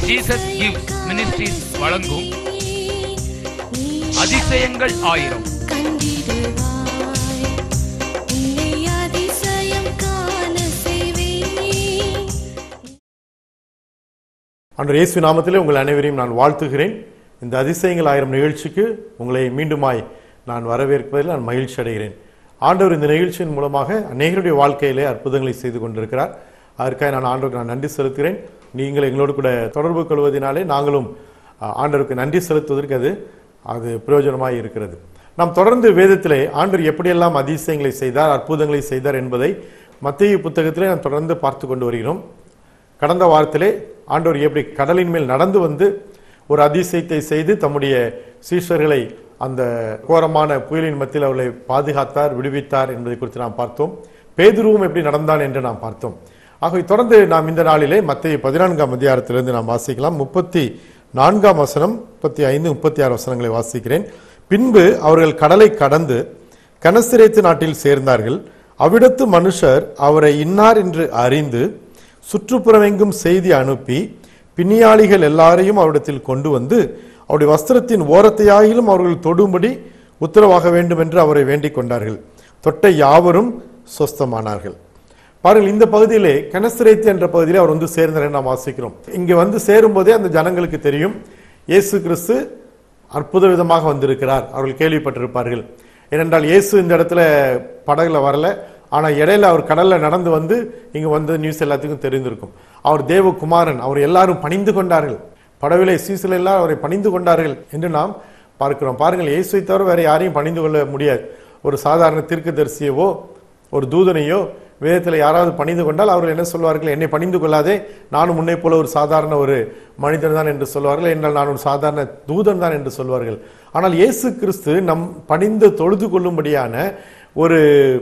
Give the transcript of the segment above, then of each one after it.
Jesus gives ministries வழங்கும் அதிசயங்கள் ஆயிரம் கண்டிடுவாய் உன்னை அதிசயம் காண செய்வேன் அன்று இயேசு நாமத்திலே உங்கள் அனைவரையும் நான் வாழ்த்துகிறேன் இந்த அதிசயங்கள் ஆயிரம் நிகழ்ச்சிக்கு உங்களை மீண்டுமாய் நான் வரவேற்பதில் நான் மகிழ்ச்சி அடைகிறேன் ஆண்டவர் இந்த நிகழ்ச்சியின் மூலமாக அநேகருடைய வாழ்க்கையிலே அற்புதங்களை செய்து கொண்டிருக்கிறார் அதற்காக நான் ஆண்டவருக்கு நான் நன்றி செலுத்துகிறேன் நீங்கள் எங்களோடு கூட தொடர்பு கொள்வதனாலே நாங்களும் அஹ், ஆண்டவருக்கு நன்றி செலுத்துவதற்கு அது அது பிரயோஜனமாய் இருக்கிறது நாம் தொடர்ந்து வேதத்திலே ஆண்டவர் எப்படியெல்லாம் அதிசயங்களை செய்தார் அற்புதங்களை செய்தார் என்பதை மத்திய புத்தகத்திலே நாம் தொடர்ந்து பார்த்து கொண்டு வருகிறோம் கடந்த வாரத்திலே ஆண்டவர் எப்படி கடலின் மேல் நடந்து வந்து ஒரு அதிசயத்தை செய்து தம்முடைய சீஷர்களை அந்த கோரமான புயலின் மத்தியில் அவர்களை பாதுகாத்தார் விடுவித்தார் என்பதை குறித்து நாம் பார்த்தோம் பேதுருவும் எப்படி நடந்தான் என்று நாம் பார்த்தோம் ஆகவே தொடர்ந்து நாம் இந்த நாளிலே மத்திய பதினான்காம் அதிகாரத்திலிருந்து நாம் வாசிக்கலாம் முப்பத்தி நான்காம் வசனம் முப்பத்தி ஐந்து முப்பத்தி ஆறு வசனங்களை வாசிக்கிறேன் பின்பு அவர்கள் கடலை கடந்து கனசிரேத்து நாட்டில் சேர்ந்தார்கள் அவ்விடத்து மனுஷர் அவரை இன்னார் என்று அறிந்து சுற்றுப்புறமெங்கும் செய்தி அனுப்பி பிணியாளிகள் எல்லாரையும் அவரிடத்தில் கொண்டு வந்து அவருடைய வஸ்திரத்தின் ஓரத்தையாகிலும் அவர்கள் தொடும்படி உத்தரவாக வேண்டும் என்று அவரை வேண்டிக் கொண்டார்கள் தொட்ட யாவரும் சொஸ்தமானார்கள் பாருங்கள் இந்த பகுதியிலே கனசிரேத்து என்ற பகுதியிலே அவர் வந்து சேர்ந்தார் என்று நாம் வாசிக்கிறோம் இங்கே வந்து சேரும்போதே அந்த ஜனங்களுக்கு தெரியும் இயேசு கிறிஸ்து அற்புத விதமாக வந்திருக்கிறார் அவர்கள் கேள்விப்பட்டிருப்பார்கள் ஏனென்றால் இயேசு இந்த இடத்துல படகுல வரல ஆனா இடையில அவர் கடல்ல நடந்து வந்து இங்க வந்து நியூஸ் எல்லாத்துக்கும் தெரிந்திருக்கும் அவர் தேவகுமாரன் அவர் எல்லாரும் பணிந்து கொண்டார்கள் படவிலே சீசல் எல்லாம் அவரை பணிந்து கொண்டார்கள் என்று நாம் பார்க்கிறோம் பாருங்கள் இயேசுவை தவிர வேற யாரையும் பணிந்து கொள்ள முடியாது ஒரு சாதாரண தீர்க்கதரிசியவோ ஒரு தூதனையோ வேதத்தில் யாராவது பணிந்து கொண்டால் அவர்கள் என்ன சொல்வார்கள் என்னை பணிந்து கொள்ளாதே நானும் முன்னே போல ஒரு சாதாரண ஒரு மனிதன் தான் என்று சொல்வார்கள் என்றால் நான் ஒரு சாதாரண தூதன் தான் என்று சொல்வார்கள் ஆனால் இயேசு கிறிஸ்து நம் பணிந்து தொழுது கொள்ளும்படியான ஒரு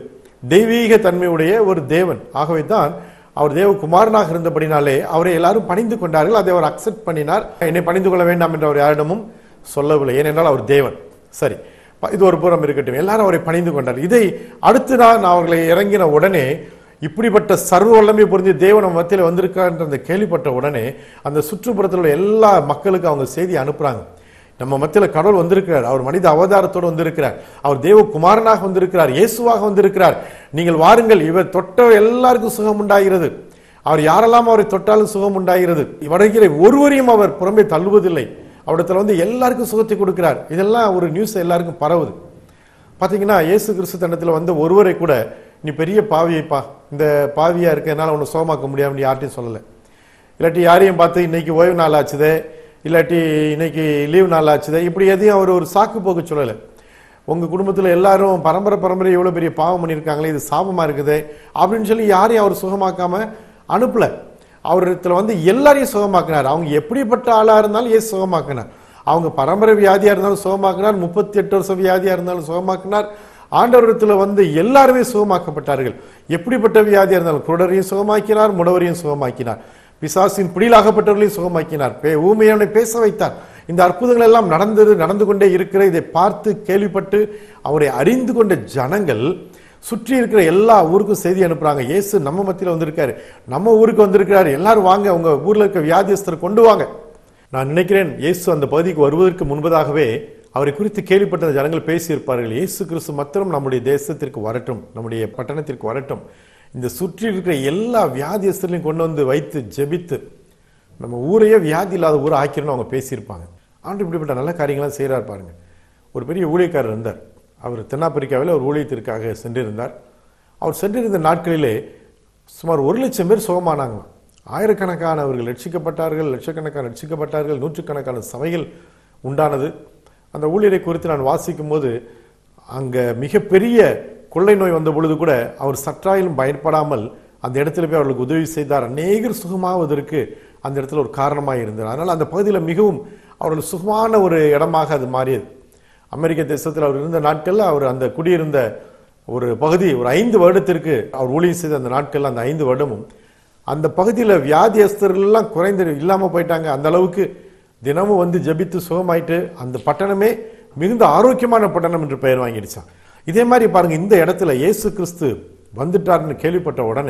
தெய்வீக தன்மையுடைய ஒரு தேவன் ஆகவே தான் அவர் தேவகுமாரனாக இருந்தபடினாலே அவரை எல்லாரும் பணிந்து கொண்டார்கள் அதை அவர் அக்செப்ட் பண்ணினார் என்னை பணிந்து கொள்ள வேண்டாம் என்று அவர் யாரிடமும் சொல்லவில்லை ஏனென்றால் அவர் தேவன் சரி ப- இது ஒரு புறம் இருக்கட்டும் எல்லாரும் அவரை பணிந்து கொண்டார் இதை அடுத்து நான் அவர்களை இறங்கின உடனே இப்படிப்பட்ட சர்வ வல்லமை புரிஞ்சு தேவன் நம்ம மத்தியில் வந்திருக்கார் என்ற அந்த கேள்விப்பட்ட உடனே அந்த சுற்றுப்புறத்தில் உள்ள எல்லா மக்களுக்கும் அவங்க செய்தி அனுப்புறாங்க நம்ம மத்தியில் கடவுள் வந்திருக்கிறார் அவர் மனித அவதாரத்தோடு வந்திருக்கிறார் அவர் தேவகுமாரனாக வந்திருக்கிறார் இயேசுவாக வந்திருக்கிறார் நீங்கள் வாருங்கள் இவர் தொட்ட எல்லாருக்கும் சுகம் உண்டாகிறது அவர் யாரெல்லாம் அவரை தொட்டாலும் சுகம் உண்டாகிறது வருகிற ஒருவரையும் அவர் புறம்பே தள்ளுவதில்லை அவரிடத்துல வந்து எல்லாருக்கும் சுகத்தை கொடுக்கிறார் இதெல்லாம் ஒரு நியூஸ் எல்லாருக்கும் பரவுது பார்த்தீங்கன்னா இயேசு கிறிஸ்து தண்டத்தில் வந்து ஒருவரை கூட நீ பெரிய பாவியைப்பா இந்த பாவியா இருக்க என்னால் உன்னை சுகமாக்க முடியாதுன்னு யார்ட்டையும் சொல்லலை இல்லாட்டி யாரையும் பார்த்து இன்னைக்கு ஓய்வு நாள் ஆச்சுதே இல்லாட்டி இன்னைக்கு லீவ் நாள் ஆச்சுதே இப்படி எதையும் அவர் ஒரு சாக்கு போக்கு சொல்லலை உங்க குடும்பத்தில் எல்லாரும் பரம்பரை பரம்பரை எவ்வளோ பெரிய பாவம் பண்ணியிருக்காங்களே இது சாபமா இருக்குதே அப்படின்னு சொல்லி யாரையும் அவர் சுகமாக்காம அனுப்பல அவரிடத்துல வந்து எல்லாரையும் சுகமாக்கினார் அவங்க எப்படிப்பட்ட ஆளா இருந்தாலும் ஏன் சுகமாக்கினார் அவங்க பரம்பரை வியாதியா இருந்தாலும் சுகமாக்கினார் முப்பத்தி எட்டு வருஷம் வியாதியா இருந்தாலும் சுகமாக்கினார் ஆண்டவரிடத்துல வந்து எல்லாருமே சுகமாக்கப்பட்டார்கள் எப்படிப்பட்ட வியாதியா இருந்தாலும் குருடரையும் சுகமாக்கினார் முடவரையும் சுகமாக்கினார் பிசாசின் பிடியிலாகப்பட்டவர்களையும் சுகமாக்கினார் பே ஊமையவனை பேச வைத்தார் இந்த அற்புதங்கள் எல்லாம் நடந்தது நடந்து கொண்டே இருக்கிற இதை பார்த்து கேள்விப்பட்டு அவரை அறிந்து கொண்ட ஜனங்கள் சுற்றி இருக்கிற எல்லா ஊருக்கும் செய்தி அனுப்புறாங்க இயேசு நம்ம மத்தியில் வந்திருக்காரு நம்ம ஊருக்கு வந்திருக்கிறாரு எல்லாரும் வாங்க உங்க ஊர்ல இருக்க வியாதியஸ்தரை கொண்டு வாங்க நான் நினைக்கிறேன் இயேசு அந்த பகுதிக்கு வருவதற்கு முன்பதாகவே அவரை குறித்து கேள்விப்பட்ட அந்த ஜனங்கள் பேசியிருப்பார்கள் இயேசு கிறிஸ்து மாத்திரம் நம்முடைய தேசத்திற்கு வரட்டும் நம்முடைய பட்டணத்திற்கு வரட்டும் இந்த சுற்றி இருக்கிற எல்லா வியாதியஸ்தர்களையும் கொண்டு வந்து வைத்து ஜெபித்து நம்ம ஊரையே வியாதி இல்லாத ஊரை ஆக்கிரணும் அவங்க பேசியிருப்பாங்க ஆண்டு இப்படிப்பட்ட நல்ல காரியங்களாம் செய்கிறார் பாருங்க ஒரு பெரிய ஊழியக்காரர் இருந்தார் அவர் தென்னாப்பிரிக்காவில் ஒரு ஊழியத்திற்காக சென்றிருந்தார் அவர் சென்றிருந்த நாட்களிலே சுமார் ஒரு லட்சம் பேர் சுகமானாங்களாம் ஆயிரக்கணக்கானவர்கள் ரட்சிக்கப்பட்டார்கள் லட்சக்கணக்கான ரட்சிக்கப்பட்டார்கள் நூற்றுக்கணக்கான சபைகள் உண்டானது அந்த ஊழியரை குறித்து நான் வாசிக்கும் போது அங்கே மிகப்பெரிய கொள்ளை நோய் வந்த பொழுது கூட அவர் சற்றாயிலும் பயன்படாமல் அந்த இடத்துல போய் அவர்களுக்கு உதவி செய்தார் அநேகர் சுகமாவதற்கு அந்த இடத்துல ஒரு காரணமாக இருந்தார் அதனால் அந்த பகுதியில் மிகவும் அவர்கள் சுகமான ஒரு இடமாக அது மாறியது அமெரிக்க தேசத்தில் அவர் இருந்த நாட்களில் அவர் அந்த குடியிருந்த ஒரு பகுதி ஒரு ஐந்து வருடத்திற்கு அவர் ஊழியம் செய்த அந்த நாட்கள் அந்த ஐந்து வருடமும் அந்த பகுதியில் வியாதியஸ்தர்கள் எல்லாம் குறைந்து இல்லாமல் போயிட்டாங்க அந்த அளவுக்கு தினமும் வந்து ஜெபித்து சுகமாயிட்டு அந்த பட்டணமே மிகுந்த ஆரோக்கியமான பட்டணம் என்று பெயர் வாங்கிடுச்சான் இதே மாதிரி பாருங்க இந்த இடத்துல இயேசு கிறிஸ்து வந்துட்டார்னு கேள்விப்பட்ட உடனே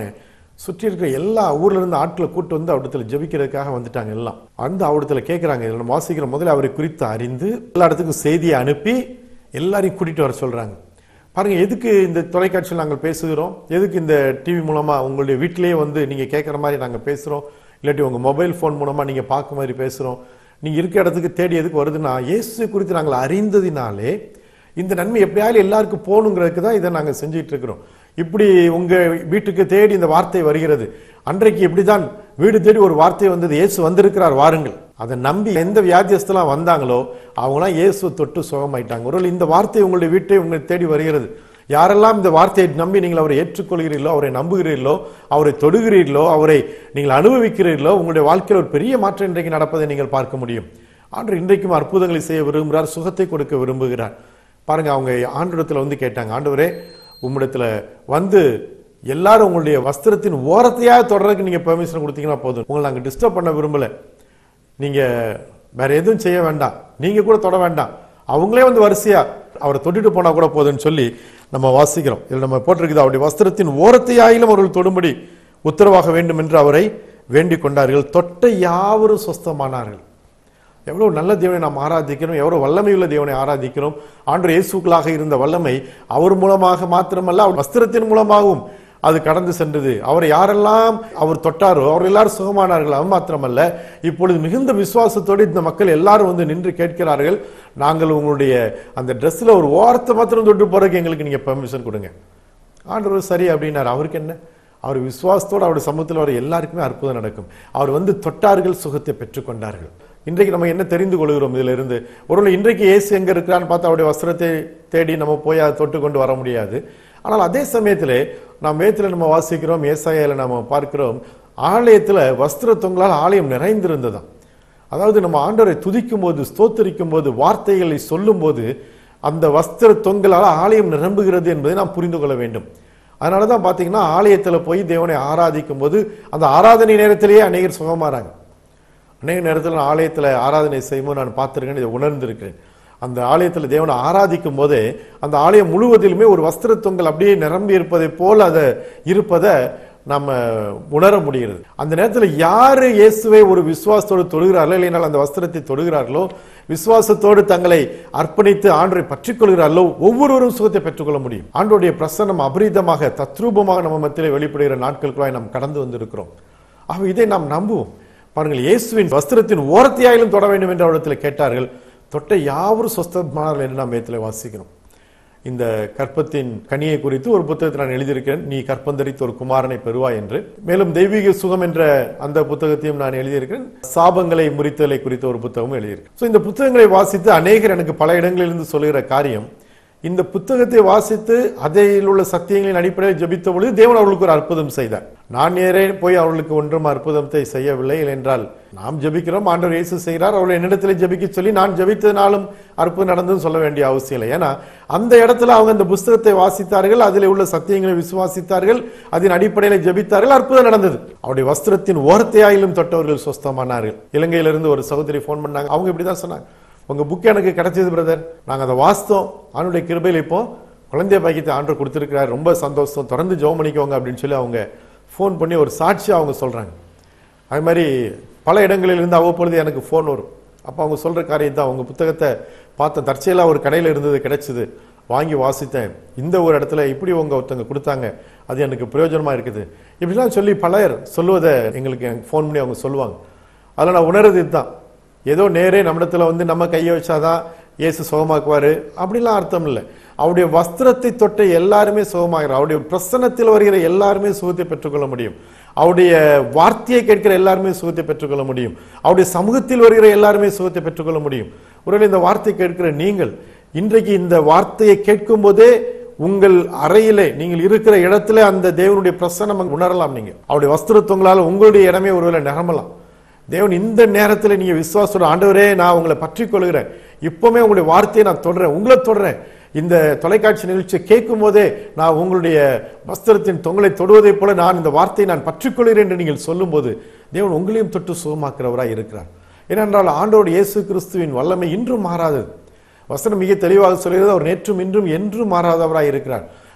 சுற்றி இருக்கிற எல்லா ஊர்ல இருந்து ஆட்களை கூட்டு வந்து அவரிடத்துல ஜெபிக்கிறதுக்காக வந்துட்டாங்க எல்லாம் வந்து அவரிடத்துல கேட்குறாங்க இதில் நம்ம வாசிக்கிற முதல்ல அவரை குறித்து அறிந்து எல்லா இடத்துக்கும் செய்தியை அனுப்பி எல்லாரையும் கூட்டிட்டு வர சொல்றாங்க பாருங்க எதுக்கு இந்த தொலைக்காட்சியில் நாங்கள் பேசுகிறோம் எதுக்கு இந்த டிவி மூலமா உங்களுடைய வீட்டிலேயே வந்து நீங்க கேட்குற மாதிரி நாங்க பேசுறோம் இல்லாட்டி உங்க மொபைல் ஃபோன் மூலமா நீங்க பார்க்க மாதிரி பேசுறோம் நீங்க இருக்க இடத்துக்கு தேடி எதுக்கு வருதுன்னா இயேசு குறித்து நாங்கள் அறிந்ததினாலே இந்த நன்மை எப்படியாவது எல்லாருக்கும் போகணுங்கிறதுக்கு தான் இதை நாங்கள் செஞ்சுட்டு இருக்கிறோம் இப்படி உங்க வீட்டுக்கு தேடி இந்த வார்த்தை வருகிறது அன்றைக்கு இப்படிதான் வீடு தேடி ஒரு வார்த்தை வந்தது இயேசு வந்திருக்கிறார் வாருங்கள் அதை நம்பி எந்த வியாதியஸ்தெல்லாம் வந்தாங்களோ அவங்களாம் இயேசு தொட்டு சுகமாயிட்டாங்க ஒருவேளை இந்த வார்த்தை உங்களுடைய வீட்டை உங்களை தேடி வருகிறது யாரெல்லாம் இந்த வார்த்தையை நம்பி நீங்கள் அவரை ஏற்றுக்கொள்கிறீர்களோ அவரை நம்புகிறீர்களோ அவரை தொடுகிறீர்களோ அவரை நீங்கள் அனுபவிக்கிறீர்களோ உங்களுடைய வாழ்க்கையில் ஒரு பெரிய மாற்றம் இன்றைக்கு நடப்பதை நீங்கள் பார்க்க முடியும் ஆண்டு இன்றைக்கும் அற்புதங்களை செய்ய விரும்புகிறார் சுகத்தை கொடுக்க விரும்புகிறார் பாருங்க அவங்க ஆண்டிடத்துல வந்து கேட்டாங்க ஆண்டவரே உம்மிடத்துல வந்து எல்லாரும் உங்களுடைய வஸ்திரத்தின் ஓரத்தையாக தொடர்றதுக்கு நீங்க பெர்மிஷன் கொடுத்தீங்கன்னா போதும் உங்களை நாங்க டிஸ்டர்ப் பண்ண விரும்பல நீங்க வேற எதுவும் செய்ய வேண்டாம் நீங்க கூட தொட வேண்டாம் அவங்களே வந்து வரிசையா அவரை தொட்டுட்டு போனா கூட போதும்னு சொல்லி நம்ம வாசிக்கிறோம் இதில் நம்ம போட்டிருக்குது அவருடைய வஸ்திரத்தின் ஓரத்தையாயிலும் அவர்கள் தொடும்படி உத்தரவாக வேண்டும் என்று அவரை வேண்டிக் கொண்டார்கள் தொட்ட யாவரும் சொஸ்தமானார்கள் எவ்வளவு நல்ல தேவனை நாம் ஆராதிக்கிறோம் எவ்வளவு வல்லமையுள்ள தேவனை ஆராதிக்கிறோம் ஆண்டு இயேசுக்களாக இருந்த வல்லமை அவர் மூலமாக மாத்திரமல்ல அவர் வஸ்திரத்தின் மூலமாகவும் அது கடந்து சென்றது அவரை யாரெல்லாம் அவர் தொட்டாரோ அவர் எல்லாரும் சுகமானார்கள் அது மாத்திரமல்ல இப்பொழுது மிகுந்த விசுவாசத்தோடு இந்த மக்கள் எல்லாரும் வந்து நின்று கேட்கிறார்கள் நாங்கள் உங்களுடைய அந்த ட்ரெஸ்ல ஒரு ஓரத்தை மாத்திரம் தொட்டு போறதுக்கு எங்களுக்கு நீங்க பெர்மிஷன் கொடுங்க ஆண்டவர் சரி அப்படின்னாரு அவருக்கு என்ன அவர் விசுவாசத்தோடு அவருடைய சமூகத்தில் வர எல்லாருக்குமே அற்புதம் நடக்கும் அவர் வந்து தொட்டார்கள் சுகத்தை பெற்றுக்கொண்டார்கள் இன்றைக்கு நம்ம என்ன தெரிந்து கொள்கிறோம் இதுல இருந்து ஒருவேளை இன்றைக்கு இயேசு எங்க இருக்கிறான்னு பார்த்து அவருடைய வஸ்திரத்தை தேடி நம்ம போய் அதை தொட்டு கொண்டு வர முடியாது ஆனால் அதே சமயத்திலே நாம் வேத்துல நம்ம வாசிக்கிறோம் ஏசாயால நம்ம பார்க்கிறோம் ஆலயத்துல வஸ்திர தொங்கலால் ஆலயம் நிறைந்திருந்ததாம் அதாவது நம்ம ஆண்டவரை துதிக்கும் போது ஸ்தோத்தரிக்கும் போது வார்த்தைகளை சொல்லும் போது அந்த வஸ்திர தொங்கலால் ஆலயம் நிரம்புகிறது என்பதை நாம் புரிந்து கொள்ள வேண்டும் அதனால தான் பார்த்தீங்கன்னா ஆலயத்தில் போய் தேவனை ஆராதிக்கும் போது அந்த ஆராதனை நேரத்திலேயே அநேகர் சுகமாறாங்க அநேக நேரத்தில் நான் ஆலயத்தில் ஆராதனை செய்யும்போது நான் பார்த்துருக்கேன் இதை உணர்ந்திருக்கிறேன் அந்த ஆலயத்தில் தேவனை ஆராதிக்கும் போதே அந்த ஆலயம் முழுவதிலுமே ஒரு வஸ்திர தொங்கல் அப்படியே நிரம்பி இருப்பதை போல் அதை இருப்பதை நம்ம உணர முடிகிறது அந்த நேரத்தில் யாரு இயேசுவை ஒரு விசுவாசத்தோடு தொடுகிறார்களோ இல்லைனால் அந்த வஸ்திரத்தை தொடுகிறார்களோ விசுவாசத்தோடு தங்களை அர்ப்பணித்து ஆண்டரை பற்றிக் கொள்கிறார்களோ ஒவ்வொருவரும் சுகத்தை பெற்றுக்கொள்ள முடியும் ஆண்டோடைய பிரசன்னம் அபரீதமாக தத்ரூபமாக நம்ம மத்தியிலே வெளிப்படுகிற நாட்களுக்குள்ளாய் நாம் கடந்து வந்திருக்கிறோம் ஆக இதை நாம் நம்புவோம் பாருங்கள் இயேசுவின் வஸ்திரத்தின் ஓரத்தையாயிலும் தொட வேண்டும் என்று அவரிடத்தில் கேட்டார்கள் தொட்ட யாவரும் சொஸ்தமானார்கள் என்று நாம் வேதத்தில் வாசிக்கிறோம் இந்த கற்பத்தின் கனியை குறித்து ஒரு புத்தகத்தை நான் எழுதியிருக்கிறேன் நீ கற்பந்தரித்து ஒரு குமாரனை பெறுவாய் என்று மேலும் தெய்வீக சுகம் என்ற அந்த புத்தகத்தையும் நான் எழுதியிருக்கிறேன் சாபங்களை முறித்தலை குறித்த ஒரு புத்தகமும் எழுதியிருக்கேன் ஸோ இந்த புத்தகங்களை வாசித்து அநேகர் எனக்கு பல இடங்களிலிருந்து சொல்லுகிற காரியம் இந்த புத்தகத்தை வாசித்து அதில் உள்ள சத்தியங்களின் அடிப்படையில் ஜெபித்த பொழுது தேவன் அவர்களுக்கு ஒரு அற்புதம் செய்தார் நான் நேரே போய் அவர்களுக்கு ஒன்றும் அற்புதத்தை செய்யவில்லை என்றால் நாம் ஜெபிக்கிறோம் ஆண்டவர் இயேசு செய்கிறார் அவர்கள் என்னிடத்தில் ஜெபிக்க சொல்லி நான் ஜெபித்ததினாலும் அற்புதம் நடந்ததுன்னு சொல்ல வேண்டிய அவசியம் இல்லை ஏன்னா அந்த இடத்துல அவங்க அந்த புஸ்தகத்தை வாசித்தார்கள் அதில் உள்ள சத்தியங்களை விசுவாசித்தார்கள் அதன் அடிப்படையில் ஜெபித்தார்கள் அற்புதம் நடந்தது அவருடைய வஸ்திரத்தின் ஓரத்தையாயிலும் தொட்டவர்கள் சொஸ்தமானார்கள் இலங்கையிலிருந்து ஒரு சகோதரி ஃபோன் பண்ணாங்க அவங்க இப்படிதான் சொன்னாங்க உங்க புக் எனக்கு கிடைச்சது பிரதர் நாங்க அதை வாசித்தோம் அவனுடைய கிருபையில் இப்போ குழந்தைய பாக்கியத்தை ஆண்டு கொடுத்துருக்கிறார் ரொம்ப சந்தோஷம் தொடர்ந்து ஜெபம் பண்ணிக்கோங்க அப்படின்னு சொல்லி அவங்க ஃபோன் பண்ணி ஒரு சாட்சியாக அவங்க சொல்றாங்க அது மாதிரி பல இடங்களிலிருந்து அவ்வப்பொழுது எனக்கு ஃபோன் வரும் அப்போ அவங்க சொல்ற காரியம் தான் அவங்க புத்தகத்தை பார்த்த தற்செயலாக ஒரு கடையில் இருந்தது கிடைச்சது வாங்கி வாசித்தேன் இந்த ஒரு இடத்துல இப்படி உங்க ஒருத்தங்க கொடுத்தாங்க அது எனக்கு பிரயோஜனமா இருக்குது இப்படிலாம் சொல்லி பலர் சொல்லுவதை எங்களுக்கு எனக்கு ஃபோன் பண்ணி அவங்க சொல்லுவாங்க அதில் நான் உணர்றது இதுதான் ஏதோ நேரே நம்மிடத்துல வந்து நம்ம கையை வச்சாதான் இயேசு சுகமாக்குவாரு அப்படிலாம் அர்த்தம் இல்லை அவருடைய வஸ்திரத்தை தொட்ட எல்லாருமே சுகமாகிறார் அவருடைய பிரசன்னத்தில் வருகிற எல்லாருமே சுகத்தை பெற்றுக்கொள்ள முடியும் அவருடைய வார்த்தையை கேட்கிற எல்லாருமே சுகத்தை பெற்றுக்கொள்ள முடியும் அவருடைய சமூகத்தில் வருகிற எல்லாருமே சுகத்தை பெற்றுக்கொள்ள முடியும் ஒருவேளை இந்த வார்த்தை கேட்கிற நீங்கள் இன்றைக்கு இந்த வார்த்தையை கேட்கும் போதே உங்கள் அறையிலே நீங்கள் இருக்கிற இடத்துல அந்த தேவனுடைய பிரசன்னம் அங்க உணரலாம் நீங்க அவருடைய வஸ்திரத்துவங்களால் உங்களுடைய இடமே ஒருவேளை நிரம்பலாம் தேவன் இந்த நேரத்தில் நீங்க விசுவாசத்தோட ஆண்டவரே நான் உங்களை பற்றி கொள்கிறேன் இப்பவுமே உங்களுடைய வார்த்தையை நான் தொடறேன் உங்களை தொடறேன் இந்த தொலைக்காட்சி நிகழ்ச்சியை கேட்கும் போதே நான் உங்களுடைய வஸ்திரத்தின் தொங்கலை தொடுவதைப் போல நான் இந்த வார்த்தையை நான் பற்றிக்கொள்கிறேன் என்று நீங்கள் சொல்லும்போது தேவன் உங்களையும் தொட்டு சுகமாக்குறவராய் இருக்கிறார் ஏனென்றால் ஆண்டோடு இயேசு கிறிஸ்துவின் வல்லமை இன்றும் மாறாதது வசனம் மிக தெளிவாக சொல்கிறது அவர் நேற்றும் இன்றும் என்றும் மாறாதவராய் இருக்கிறார்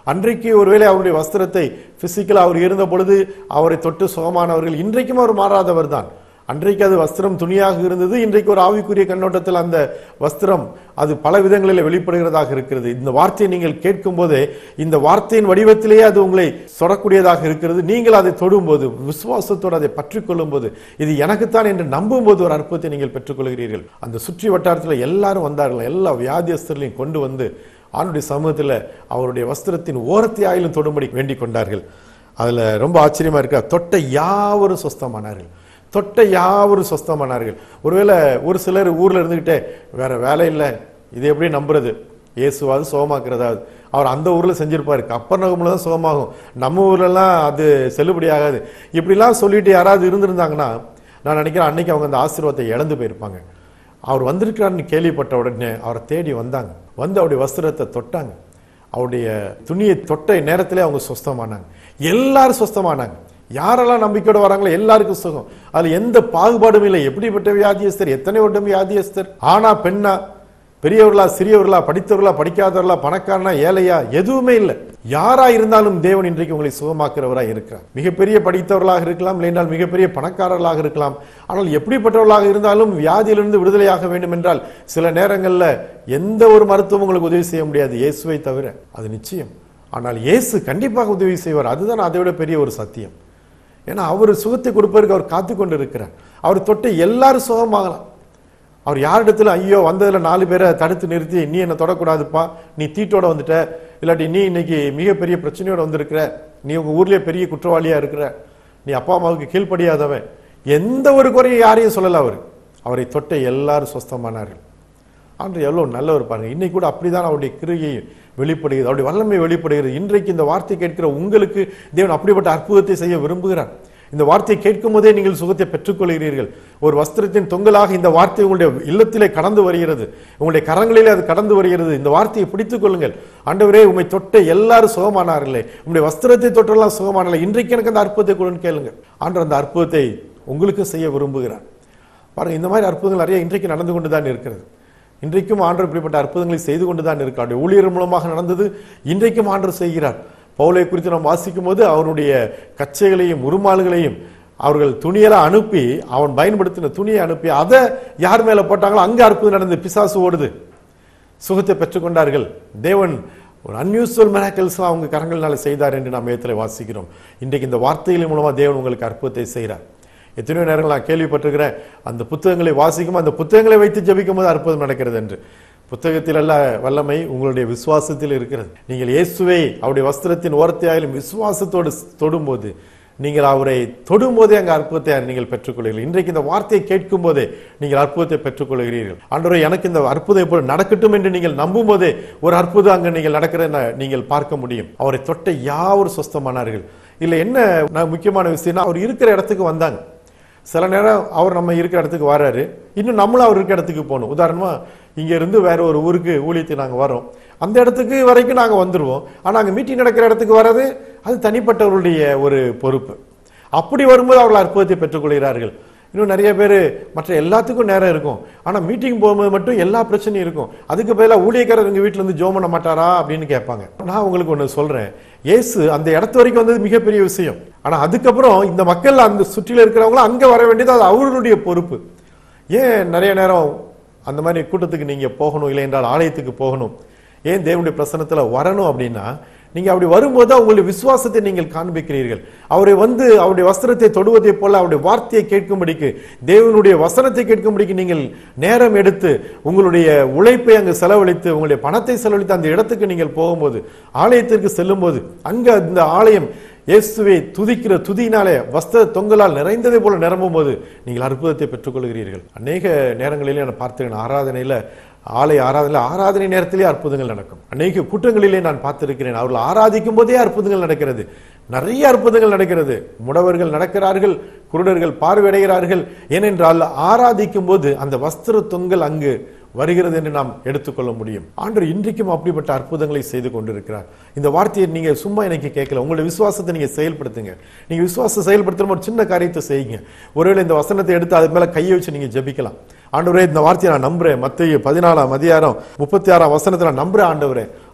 அன்றைக்கு ஒருவேளை அவருடைய வஸ்திரத்தை பிசிக்கலா அவர் இருந்த பொழுது அவரை தொட்டு சுகமானவர்கள் இன்றைக்கும் அவர் மாறாதவர் தான் அன்றைக்கு அது வஸ்திரம் துணியாக இருந்தது இன்றைக்கு ஒரு ஆவிக்குரிய கண்ணோட்டத்தில் அந்த வஸ்திரம் அது பல விதங்களில் வெளிப்படுகிறதாக இருக்கிறது இந்த வார்த்தையை நீங்கள் கேட்கும் போதே இந்த வார்த்தையின் வடிவத்திலேயே அது உங்களை தொடக்கூடியதாக இருக்கிறது நீங்கள் அதை தொடும்போது விசுவாசத்தோடு அதை பற்றிக்கொள்ளும் போது இது எனக்குத்தான் என்று நம்பும் போது ஒரு அற்புதத்தை நீங்கள் பெற்றுக்கொள்கிறீர்கள் அந்த சுற்றி வட்டாரத்தில் எல்லாரும் வந்தார்கள் எல்லா வியாதியஸ்தர்களையும் கொண்டு வந்து ஆணுடைய சமூகத்தில் அவருடைய வஸ்திரத்தின் ஓரத்தை ஆயிலும் தொடும்படி வேண்டிக் கொண்டார்கள் அதுல ரொம்ப ஆச்சரியமா இருக்கா தொட்ட யாவரும் சொஸ்தமானார்கள் தொட்ட யாவரும் சொஸ்தமானார்கள் ஒருவேளை ஒரு சிலர் ஊர்ல இருந்துகிட்டே வேற வேலை இல்லை இது எப்படி நம்புறது இயேசுவாது சுகமாக்குறதாவது அவர் அந்த ஊர்ல செஞ்சிருப்பாரு கப்பர் நகம்ல தான் சுகமாகும் நம்ம ஊர்லலாம் அது செல்லுபடியாகாது இப்படிலாம் சொல்லிட்டு யாராவது இருந்திருந்தாங்கன்னா நான் நினைக்கிறேன் அன்னைக்கு அவங்க அந்த ஆசீர்வாதத்தை இழந்து போயிருப்பாங்க அவர் வந்திருக்கிறாருன்னு கேள்விப்பட்ட உடனே அவரை தேடி வந்தாங்க வந்து அவருடைய வஸ்திரத்தை தொட்டாங்க அவருடைய துணியை தொட்ட நேரத்திலே அவங்க சொஸ்தமானாங்க எல்லாரும் சொஸ்தமானாங்க யாரெல்லாம் நம்பிக்கையோட வராங்களோ எல்லாருக்கும் சுகம் அதுல எந்த பாகுபாடும் இல்லை எப்படிப்பட்ட வியாதியஸ்தர் எத்தனை வருடம் வியாதியஸ்தர் ஆனா பெண்ணா பெரியவர்களா சிறியவர்களா படித்தவர்களா படிக்காதவர்களா பணக்காரனா ஏழையா எதுவுமே இல்லை யாரா இருந்தாலும் தேவன் இன்றைக்கு உங்களை சுகமாக்குறவரா இருக்கிறார் மிகப்பெரிய படித்தவர்களாக இருக்கலாம் இல்லைனால் மிகப்பெரிய பணக்காரர்களாக இருக்கலாம் ஆனால் எப்படிப்பட்டவர்களாக இருந்தாலும் வியாதியிலிருந்து விடுதலையாக வேண்டும் என்றால் சில நேரங்கள்ல எந்த ஒரு மருத்துவம் உங்களுக்கு உதவி செய்ய முடியாது இயேசுவை தவிர அது நிச்சயம் ஆனால் இயேசு கண்டிப்பாக உதவி செய்வார் அதுதான் அதை விட பெரிய ஒரு சத்தியம் ஏன்னா அவர் சுகத்தை கொடுப்பதற்கு அவர் காத்து கொண்டு இருக்கிறார் அவர் தொட்டு எல்லாரும் சுகமாகலாம் அவர் யாரிடத்துல ஐயோ வந்ததுல நாலு பேரை தடுத்து நிறுத்தி நீ என்ன தொடக்கூடாதுப்பா நீ தீட்டோட வந்துட்ட இல்லாட்டி நீ இன்னைக்கு மிகப்பெரிய பிரச்சனையோட வந்திருக்கிற நீ உங்க ஊர்லயே பெரிய குற்றவாளியா இருக்கிற நீ அப்பா அம்மாவுக்கு கீழ்ப்படியாதவன் எந்த ஒரு குறையும் யாரையும் சொல்லல அவர் அவரை தொட்ட எல்லாரும் சொஸ்தமானார்கள் ஆண்டு எவ்வளவு நல்லவர் பாருங்க இன்னைக்கு கூட அப்படிதான் அவருடைய கிருகை வெளிப்படுகிறது அவருடைய வல்லமை வெளிப்படுகிறது இன்றைக்கு இந்த வார்த்தை கேட்கிற உங்களுக்கு தேவன் அப்படிப்பட்ட அற்புதத்தை செய்ய விரும்புகிறார் இந்த வார்த்தையை கேட்கும் போதே நீங்கள் சுகத்தை பெற்றுக்கொள்கிறீர்கள் ஒரு வஸ்திரத்தின் தொங்கலாக இந்த வார்த்தை உங்களுடைய இல்லத்திலே கடந்து வருகிறது உங்களுடைய கரங்களிலே அது கடந்து வருகிறது இந்த வார்த்தையை பிடித்துக் கொள்ளுங்கள் ஆண்டவரே உம்மை தொட்ட எல்லாரும் சுகமானார்களே உங்களுடைய வஸ்திரத்தை தொட்டெல்லாம் சுகமானார்களே இன்றைக்கு எனக்கு அந்த அற்புதத்தை கொடுன்னு கேளுங்க ஆண்டவர் அந்த அற்புதத்தை உங்களுக்கு செய்ய விரும்புகிறார் பாருங்க இந்த மாதிரி அற்புதங்கள் நிறைய இன்றைக்கு நடந்து கொண்டு தான் இருக்கிறது இன்றைக்கும் ஆண்டவர் இப்படிப்பட்ட அற்புதங்களை செய்து கொண்டு தான் இருக்கிறார் அவருடைய ஊழியர் மூலமாக நடந்தது இன்றைக்கும் ஆண்டவர் செய்கிறார் பவுலை குறித்து நாம் வாசிக்கும் போது அவருடைய கச்சைகளையும் உருமால்களையும் அவர்கள் துணியெல்லாம் அனுப்பி அவன் பயன்படுத்தின துணியை அனுப்பி அதை யார் மேல போட்டாங்களோ அங்க அற்புதம் நடந்து பிசாசு ஓடுது சுகத்தை பெற்றுக்கொண்டார்கள் தேவன் ஒரு அன்யூஸ்வல் மிராக்கல்ஸ்லாம் அவங்க கரங்கள்னால செய்தார் என்று நாம் ஏத்துல வாசிக்கிறோம் இன்றைக்கு இந்த வார்த்தைகளின் மூலமா தேவன் உங்களுக்கு அற்புதத்தை செய்கிறார் எத்தனையோ நேரங்கள் நான் கேள்விப்பட்டிருக்கிறேன் அந்த புத்தகங்களை வாசிக்கும் அந்த புத்தகங்களை வைத்து ஜெபிக்கும் போது அற்புதம் நடக்கிறது என்று புத்தகத்தில் அல்ல வல்லமை உங்களுடைய விசுவாசத்தில் இருக்கிறது நீங்கள் இயேசுவை அவருடைய வஸ்திரத்தின் ஓரத்தையாலும் விசுவாசத்தோடு தொடும்போது நீங்கள் அவரை தொடும்போதே அங்கே அற்புதத்தை நீங்கள் பெற்றுக்கொள்கிறீர்கள் இன்றைக்கு இந்த வார்த்தையை கேட்கும் போதே நீங்கள் அற்புதத்தை பெற்றுக்கொள்கிறீர்கள் ஆண்டவரே எனக்கு இந்த அற்புதம் இப்போ நடக்கட்டும் என்று நீங்கள் நம்பும் போதே ஒரு அற்புதம் அங்கே நீங்கள் நடக்கிறத நீங்கள் பார்க்க முடியும் அவரை தொட்ட யாவரும் சொஸ்தமானார்கள் இல்லை என்ன நான் முக்கியமான விஷயம்னா அவர் இருக்கிற இடத்துக்கு வந்தாங்க சில நேரம் அவர் நம்ம இருக்கிற இடத்துக்கு வராரு இன்னும் நம்மளும் அவர் இருக்கிற இடத்துக்கு போகணும் உதாரணமா இங்க இருந்து வேற ஒரு ஊருக்கு ஊழியத்துக்கு நாங்க வரோம் அந்த இடத்துக்கு வரைக்கும் நாங்க வந்துருவோம் ஆனா அங்க மீட்டிங் நடக்கிற இடத்துக்கு வர்றது அது தனிப்பட்டவர்களுடைய ஒரு பொறுப்பு அப்படி வரும்போது அவர்கள் அற்புதத்தை பெற்றுக்கொள்கிறார்கள் இன்னும் நிறைய பேர் மற்ற எல்லாத்துக்கும் நேரம் இருக்கும் ஆனா மீட்டிங் போகும்போது மட்டும் எல்லா பிரச்சனையும் இருக்கும் அதுக்கு பதிலாக ஊழியக்காரர் எங்க வீட்டுல இருந்து ஜோம் பண்ண மாட்டாரா அப்படின்னு கேட்பாங்க நான் உங்களுக்கு ஒண்ணு சொல்றேன் இயேசு அந்த இடத்து வரைக்கும் வந்தது மிகப்பெரிய விஷயம் ஆனா அதுக்கப்புறம் இந்த மக்கள் அந்த சுற்றில இருக்கிறவங்களும் அங்க வர வேண்டியது அது அவர்களுடைய பொறுப்பு ஏன் நிறைய நேரம் அந்த மாதிரி கூட்டத்துக்கு நீங்க போகணும் இல்லை என்றால் ஆலயத்துக்கு போகணும் ஏன் தேவனுடைய பிரசனத்துல வரணும் அப்படின்னா நீங்க அப்படி வரும்போது தான் உங்களுடைய விசுவாசத்தை நீங்கள் காண்பிக்கிறீர்கள் அவரை வந்து அவருடைய வஸ்திரத்தை தொடுவதை போல அவருடைய வார்த்தையை கேட்கும்படிக்கு தேவனுடைய வசனத்தை கேட்கும்படிக்கு நீங்கள் நேரம் எடுத்து உங்களுடைய உழைப்பை அங்கு செலவழித்து உங்களுடைய பணத்தை செலவழித்து அந்த இடத்துக்கு நீங்கள் போகும்போது ஆலயத்திற்கு செல்லும்போது அங்க அந்த ஆலயம் இயேசுவை துதிக்கிற துதியினாலே வஸ்திர தொங்கலால் நிறைந்ததை போல நிரம்பும் போது நீங்கள் அற்புதத்தை பெற்றுக்கொள்கிறீர்கள் அநேக நேரங்களிலே நான் பார்த்திருக்கேன் ஆராதனையில ஆலய ஆராதனை ஆராதனை நேரத்திலே அற்புதங்கள் நடக்கும் அநேக கூட்டங்களிலே நான் பார்த்திருக்கிறேன் அவர்கள் ஆராதிக்கும் போதே அற்புதங்கள் நடக்கிறது நிறைய அற்புதங்கள் நடக்கிறது முடவர்கள் நடக்கிறார்கள் குருடர்கள் பார்வையடைகிறார்கள் ஏனென்றால் ஆராதிக்கும் போது அந்த வஸ்திர தொங்கல் அங்கு வருகிறது என்று நாம் எடுத்துக்கொள்ள முடியும் ஆண்டவர் இன்றைக்கும் அப்படிப்பட்ட அற்புதங்களை செய்து கொண்டிருக்கிறார் இந்த வார்த்தையை நீங்க சும்மா எனக்கு கேட்கல உங்களுடைய விசுவாசத்தை நீங்க செயல்படுத்துங்க நீங்க விசுவாசம் செயல்படுத்துற ஒரு சின்ன காரியத்தை செய்யுங்க ஒருவேளை இந்த வசனத்தை எடுத்து அது மேல கையை வச்சு நீங்க ஜெபிக்கலாம் ஆண்டவரே இந்த வார்த்தையை நான் நம்புறேன் மத்திய பதினாலாம் அதிகாரம் முப்பத்தி ஆறாம் வசனத்தை நான் நம்புறேன் ஆண்டவரே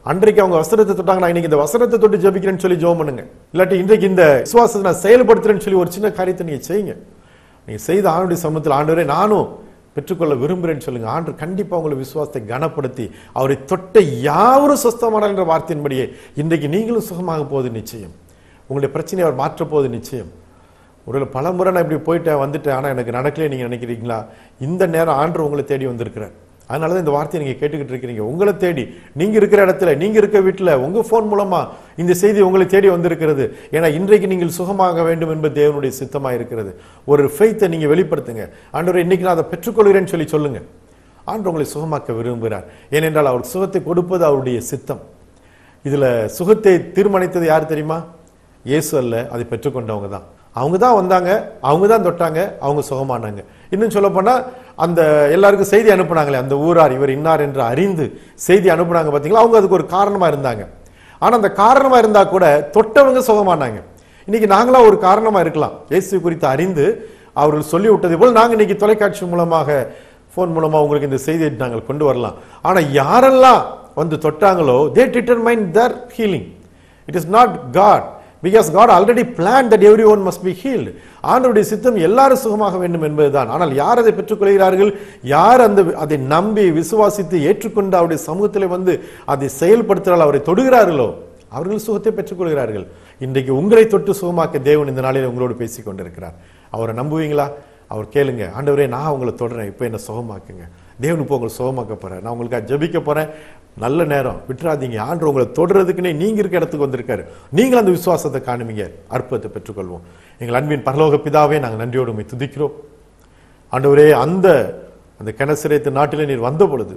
அன்றைக்கு அவங்க வசனத்தை தொட்டாங்க நான் இன்னைக்கு இந்த வசனத்தை தொட்டு ஜெபிக்கிறேன்னு சொல்லி ஜெபம் பண்ணுங்க இல்லாட்டி இன்றைக்கு இந்த விசுவாசத்தை நான் செயல்படுத்துறேன்னு சொல்லி ஒரு சின்ன காரியத்தை நீங்க செய்யுங்க நீங்க செய்த ஆண்டுடைய சமூகத்தில் ஆண்டவரே நானும் பெற்றுக்கொள்ள விரும்புகிறேன்னு சொல்லுங்க ஆண்டு கண்டிப்பா உங்களை விசுவாசத்தை கனப்படுத்தி அவரை தொட்ட யாவரும் சுஸ்தமானார் என்ற வார்த்தையின்படியே இன்றைக்கு நீங்களும் சுகமாக போவது நிச்சயம் உங்களுடைய பிரச்சனையை அவர் மாற்றப் போவது நிச்சயம் ஒரு பல முறை நான் இப்படி போயிட்டேன் வந்துட்டேன் ஆனால் எனக்கு நடக்கலையே நீங்கள் நினைக்கிறீங்களா இந்த நேரம் ஆண்டு உங்களை தேடி வந்திருக்கிறார் அதனால தான் இந்த வார்த்தையை நீங்கள் கேட்டுக்கிட்டு இருக்கிறீங்க உங்களை தேடி நீங்கள் இருக்கிற இடத்துல நீங்கள் இருக்க வீட்டில் உங்கள் ஃபோன் மூலமாக இந்த செய்தி உங்களை தேடி வந்திருக்கிறது ஏன்னா இன்றைக்கு நீங்கள் சுகமாக வேண்டும் என்பது தேவனுடைய சித்தமாக இருக்கிறது ஒரு ஃபெய்த்தை நீங்கள் வெளிப்படுத்துங்க ஆண்டவரே இன்னைக்கு நான் அதை பெற்றுக்கொள்கிறேன்னு சொல்லி சொல்லுங்க ஆண்டு உங்களை சுகமாக்க விரும்புகிறார் ஏனென்றால் அவர் சுகத்தை கொடுப்பது அவருடைய சித்தம் இதுல சுகத்தை தீர்மானித்தது யார் தெரியுமா இயேசு அல்ல அதை பெற்றுக்கொண்டவங்க தான் அவங்க தான் வந்தாங்க அவங்க தான் தொட்டாங்க அவங்க சுகமானாங்க இன்னும் சொல்ல போனா அந்த எல்லாருக்கும் செய்தி அனுப்புனாங்களே அந்த ஊரார் இவர் இன்னார் என்று அறிந்து செய்தி அனுப்புனாங்க பாத்தீங்களா அவங்க அதுக்கு ஒரு காரணமா இருந்தாங்க ஆனா அந்த காரணமா இருந்தா கூட தொட்டவங்க சுகமானாங்க இன்னைக்கு நாங்களா ஒரு காரணமா இருக்கலாம் இயேசு குறித்து அறிந்து அவர்கள் சொல்லி விட்டது போல் நாங்க இன்னைக்கு தொலைக்காட்சி மூலமாக ஃபோன் மூலமா உங்களுக்கு இந்த செய்தியை நாங்கள் கொண்டு வரலாம் ஆனா யாரெல்லாம் வந்து தொட்டாங்களோ they determine their healing it is not God because God already plan that everyone must be healed ஆண்டவருடைய சித்தம் எல்லாரும் சுகமாக வேண்டும் என்பதுதான் ஆனால் யார் அதை பெற்றுக்கொள்கிறார்கள் யார் அந்த அதை நம்பி விசுவாசித்து ஏற்றுக்கொண்டு அவருடைய சமூகத்தில் வந்து அதை செயல்படுத்தினால் அவரை தொடுகிறார்களோ அவர்கள் சுகத்தை பெற்றுக்கொள்கிறார்கள் இன்றைக்கு உங்களை தொட்டு சுகமாக்க தேவன் இந்த நாளில் உங்களோடு பேசிக் கொண்டிருக்கிறார் அவரை நம்புவீங்களா அவர் கேளுங்க ஆண்டவரே நான் உங்களை தொடரேன் இப்போ என்ன சுகமாக்குங்க தேவன் இப்போ உங்களை சுகமாக்க போறேன் நான் உங்களுக்காக ஜெபிக்க போறேன் நல்ல நேரம் விட்டுறாதீங்க ஆண்டு உங்களை தொடர்றதுக்குன்னே நீங்க இருக்க இடத்துக்கு வந்திருக்காரு நீங்கள் அந்த விசுவாசத்தை காணுவீங்க அற்புதத்தை பெற்றுக்கொள்வோம் எங்கள் அன்பின் பரலோக பிதாவே நாங்கள் நன்றியோடு உம்மை துதிக்கிறோம் ஆண்டவரே அந்த அந்த கனசிரத்து நாட்டிலே நீர் வந்த பொழுது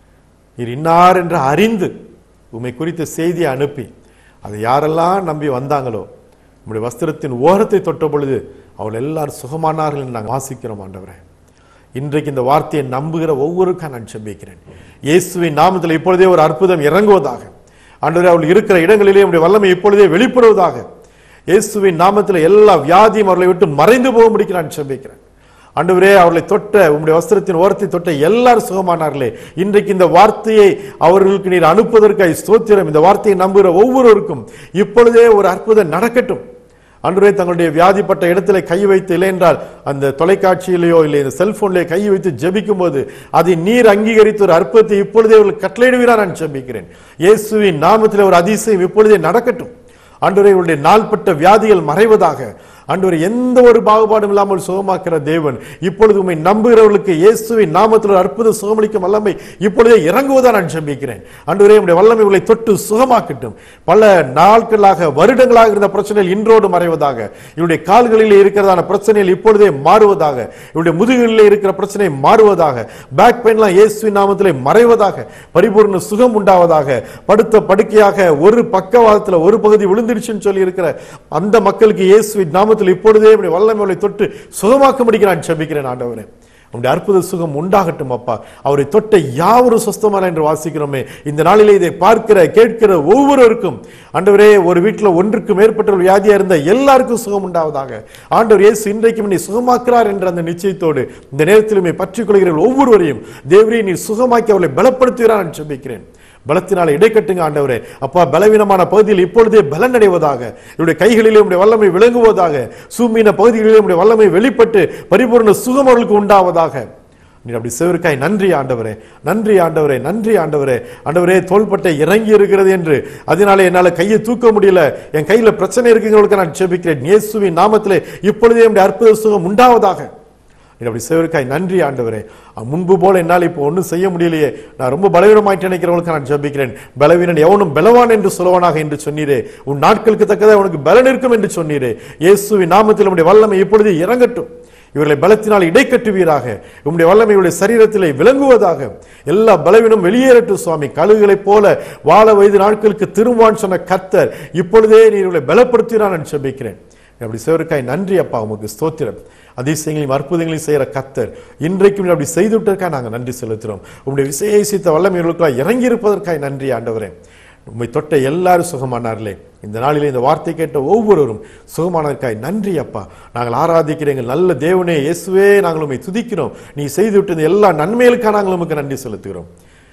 நீர் இன்னார் என்று அறிந்து உம்மை குறித்த செய்தியை அனுப்பி அதை யாரெல்லாம் நம்பி வந்தாங்களோ உம்முடைய வஸ்திரத்தின் ஓரத்தை தொட்ட பொழுது அவள் எல்லாரும் சுகமானார்கள் என்று நாங்கள் வாசிக்கிறோம் ஆண்டவரே இன்றைக்கு இந்த வார்த்தையை நம்புகிற ஒவ்வொருக்கும் நான் செபிக்கிறேன் இயேசுவின் நாமத்தில் இப்பொழுதே ஒரு அற்புதம் இறங்குவதாக ஆண்டவரே அவள் இருக்கிற இடங்களிலே உடைய வல்லமை இப்பொழுதே வெளிப்படுவதாக இயேசுவின் நாமத்தில் எல்லா வியாதியும் அவர்களை விட்டு மறைந்து போகும்படிக்கு நான் செபிக்கிறேன் ஆண்டவரே அவர்களை தொட்ட உம்முடைய வஸ்திரத்தின் ஓரத்தை தொட்ட எல்லாரும் சுகமானார்களே இன்றைக்கு இந்த வார்த்தையை அவர்களுக்கு நீர் அனுப்புவதற்காய் ஸ்தோத்திரம் இந்த வார்த்தையை நம்புகிற ஒவ்வொருவருக்கும் இப்பொழுதே ஒரு அற்புதம் நடக்கட்டும் அன்றைய தங்களுடைய வியாதிப்பட்ட இடத்துல கை வைத்து இல்லை என்றால் அந்த தொலைக்காட்சியிலேயோ இல்லை இந்த செல்போன்லேயோ கை வைத்து ஜெபிக்கும் போது அதை நீர் அங்கீகரித்து ஒரு அற்புதத்தை இப்பொழுதே அவர்கள் கட்டளையிடுவீரா நான் ஜெபிக்கிறேன் இயேசுவின் நாமத்தில் ஒரு அதிசயம் இப்பொழுதே நடக்கட்டும் ஆண்டவரே இவருடைய நாள்பட்ட வியாதிகள் மறைவதாக ஆண்டவரே எந்த ஒரு பாகுபாடும் இல்லாமல் சுகமாக்கிற தேவன் இப்பொழுது உம்மை நம்புகிறவர்களுக்கு இயேசுவின் நாமத்தில் ஒரு அற்புத சுகமளிக்கும் வல்லமை இப்பொழுதே இறங்குவதா நான் ஜெபிக்கிறேன் ஆண்டவரே உம்முடைய வல்லமை உங்களை தொட்டு சுகமாக்கட்டும் பல நாட்களாக வருடங்களாக இருந்த பிரச்சனைகள் இன்றோடு மறைவதாக இவருடைய கால்களில் இருக்கிறதான பிரச்சனைகள் இப்பொழுதே மாறுவதாக இவருடைய முதுகுகளில் இருக்கிற பிரச்சனை மாறுவதாக பேக் பெயின்லாம் இயேசுவின் நாமத்திலே மறைவதாக பரிபூர்ண சுகம் உண்டாவதாக படுத்த படுக்கையாக ஒரு பக்கவாதத்துல ஒரு பகுதி விழுந்துருச்சுன்னு சொல்லி இருக்கிற அந்த மக்களுக்கு இயேசுவின் நாமத்தில் இப்பொழுதே இப்படி வல்லமைகளை தொட்டு சுகமாக்கும்படிக்கு நான் செபிக்கிறேன் ஆண்டவரே உங்களுடைய அற்புத சுகம் உண்டாகட்டும் அப்பா அவரை தொட்ட யாவரும் சொஸ்தமான என்று வாசிக்கிறோமே இந்த நாளிலே இதை பார்க்கிற கேட்கிற ஒவ்வொருவருக்கும் ஆண்டவரே ஒரு வீட்டில் ஒன்றுக்கு மேற்பட்ட ஒரு வியாதியா இருந்த எல்லாருக்கும் சுகம் உண்டாவதாக ஆண்டவர் இயேசு இன்றைக்கும் நீ சுகமாக்குறார் என்ற அந்த நிச்சயத்தோடு இந்த நேரத்திலுமே பற்றிக் கொள்கிற ஒவ்வொருவரையும் தேவரே நீ சுகமாக்கி அவர்களை பலப்படுத்துகிறார் நான் செபிக்கிறேன் பலத்தினால இடைக்கட்டுங்க ஆண்டவரே அப்பா பலவீனமான பகுதியில் இப்பொழுதே பலன் அடைவதாக இவருடைய கைகளிலே உடைய வல்லமை விளங்குவதாக சூமீன பகுதிகளிலே உடைய வல்லமை வெளிப்பட்டு பரிபூர்ண சுகம் அவர்களுக்கு உண்டாவதாக நீ அப்படி சிவருக்காய் நன்றி ஆண்டவரே நன்றி ஆண்டவரே நன்றி ஆண்டவரே ஆண்டவரே தோள்பட்டை இறங்கி இருக்கிறது என்று அதனால என்னால கையை தூக்க முடியல என் கையில பிரச்சனை இருக்குங்களுக்கு நான் செபிக்கிறேன் இயேசுவின் நாமத்திலே இப்பொழுதே என்னுடைய அற்புத சுகம் உண்டாவதாக நீ அப்படி சேவருக்காய் நன்றி ஆண்டவரே அஹ் முன்பு போல என்னால் இப்போ ஒன்றும் செய்ய முடியலையே நான் ரொம்ப பலவீனமாயிட்டு நினைக்கிறவங்களுக்கு நான் ஜெபிக்கிறேன் பலவீனன் எவனும் பலவான் என்று சொல்லுவானாக என்று சொன்னீரே உன் நாட்களுக்கு தக்கதாக உனக்கு பலன் இருக்கும் என்று சொன்னீரே இயேசுவின் நாமத்தில் உடைய வல்லமை இப்பொழுது இறங்கட்டும் இவர்களை பலத்தினால் இடைக்கட்டுவீராக உம்முடைய வல்லமை இவருடைய சரீரத்திலே விளங்குவதாக எல்லா பலவீனம் வெளியேறட்டும் சுவாமி கழுகுகளைப் போல வாழ வயது நாட்களுக்கு திரும்புவான்னு சொன்ன கர்த்தர் இப்பொழுதே நீ இவர்களை பலப்படுத்தினான் நான் ஜெபிக்கிறேன் அப்படி சேவருக்காய் நன்றி அப்பா உமக்கு ஸ்தோத்திரம் அதிசயங்களையும் அற்புதங்களையும் செய்கிற கத்தர் இன்றைக்கும் நீர் அப்படி செய்துவிட்டதற்காக நாங்கள் நன்றி செலுத்துகிறோம் உங்களுடைய விசேஷித்த வல்லமைகளுக்காக இறங்கி இருப்பதற்காக நன்றி ஆண்டவரே உம்மை தொட்ட எல்லாரும் சுகமானார்களே இந்த நாளிலே இந்த வார்த்தை கேட்ட ஒவ்வொருவரும் சுகமானதற்காய் நன்றி அப்பா நாங்கள் ஆராதிக்கிற எங்கள் நல்ல தேவனே இயேசுவே நாங்கள் உம்மை துதிக்கிறோம் நீ செய்து விட்டது எல்லா நன்மைகளுக்காக நாங்கள் உமக்கு நன்றி செலுத்துகிறோம்